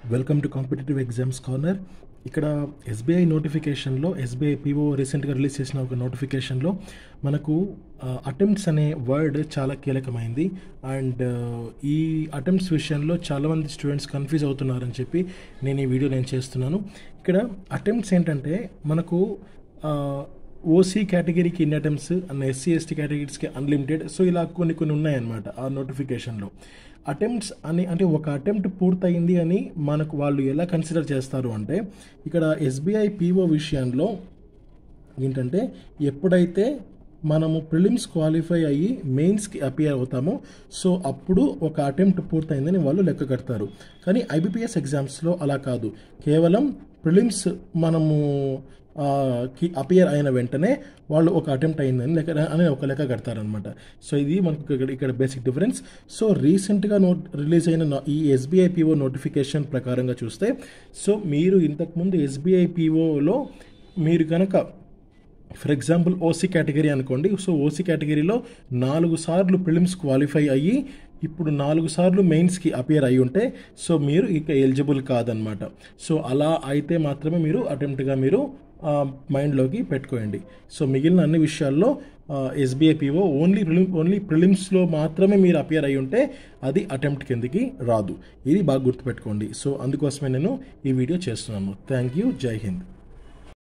welcome to competitive exams corner ఇక్కడ SBI నోటిఫికేషన్లో SBI PO రీసెంట్గా రిలీజ్ చేసిన ఒక నోటిఫికేషన్లో మనకు అటెంప్ట్స్ అనే వర్డ్ చాలా కీలకమైంది అండ్ ఈ అటెంప్ట్స్ విషయంలో చాలామంది స్టూడెంట్స్ కన్ఫ్యూజ్ అవుతున్నారని చెప్పి నేను ఈ వీడియో నేను చేస్తున్నాను ఇక్కడ అటెంప్ట్స్ ఏంటంటే మనకు ఓసీ కేటగిరీకి ఇన్ని అటెంప్ట్స్ అండ్ ఎస్సీ ఎస్టీ కేటగిరీస్కి అన్లిమిటెడ్ సో ఇలా కొన్ని కొన్ని ఉన్నాయన్నమాట ఆ నోటిఫికేషన్లో అటెంప్ట్స్ అని అంటే ఒక అటెంప్ట్ పూర్తయింది అని మనకు వాళ్ళు ఎలా కన్సిడర్ చేస్తారు అంటే ఇక్కడ ఎస్బీఐ పీఓ విషయంలో ఏంటంటే ఎప్పుడైతే మనము ప్రిలిమ్స్ క్వాలిఫై అయ్యి మెయిన్స్కి అపియర్ అవుతామో సో అప్పుడు ఒక అటెంప్ట్ పూర్తయిందని వాళ్ళు లెక్క కడతారు కానీ ఐబీపీఎస్ ఎగ్జామ్స్లో అలా కాదు కేవలం ప్రిలిమ్స్ మనము కి అపియర్ అయిన వెంటనే వాళ్ళు ఒక అటెంప్ట్ అయిందని లెక్క అని ఒక లెక్క కడతారనమాట సో ఇది మనకు ఇక్కడ ఇక్కడ బేసిక్ డిఫరెన్స్ సో రీసెంట్గా నోట్ రిలీజ్ అయిన ఈ ఎస్బీఐ పీఓ నోటిఫికేషన్ ప్రకారంగా చూస్తే సో మీరు ఇంతకుముందు ఎస్బీఐ పీఓలో మీరు కనుక ఫర్ ఎగ్జాంపుల్ ఓసీ కేటగిరీ అనుకోండి సో ఓసీ కేటగిరీలో నాలుగు సార్లు ప్రిలిమ్స్ క్వాలిఫై అయ్యి ఇప్పుడు నాలుగు సార్లు మెయిన్స్కి అపియర్ అయి ఉంటే సో మీరు ఇక ఎలిజిబుల్ కాదనమాట సో అలా అయితే మాత్రమే మీరు అటెంప్ట్గా మీరు మైండ్లోకి పెట్టుకోండి సో మిగిలిన అన్ని విషయాల్లో ఎస్బీఐ పీఓ ఓన్లీ ఓన్లీ ప్రిలిమ్స్లో మాత్రమే మీరు అపియర్ అయి ఉంటే అది అటెంప్ట్ కిందకి రాదు ఇది బాగా గుర్తుపెట్టుకోండి సో అందుకోసమే నేను ఈ వీడియో చేస్తున్నాను థ్యాంక్ యూ జై హింద్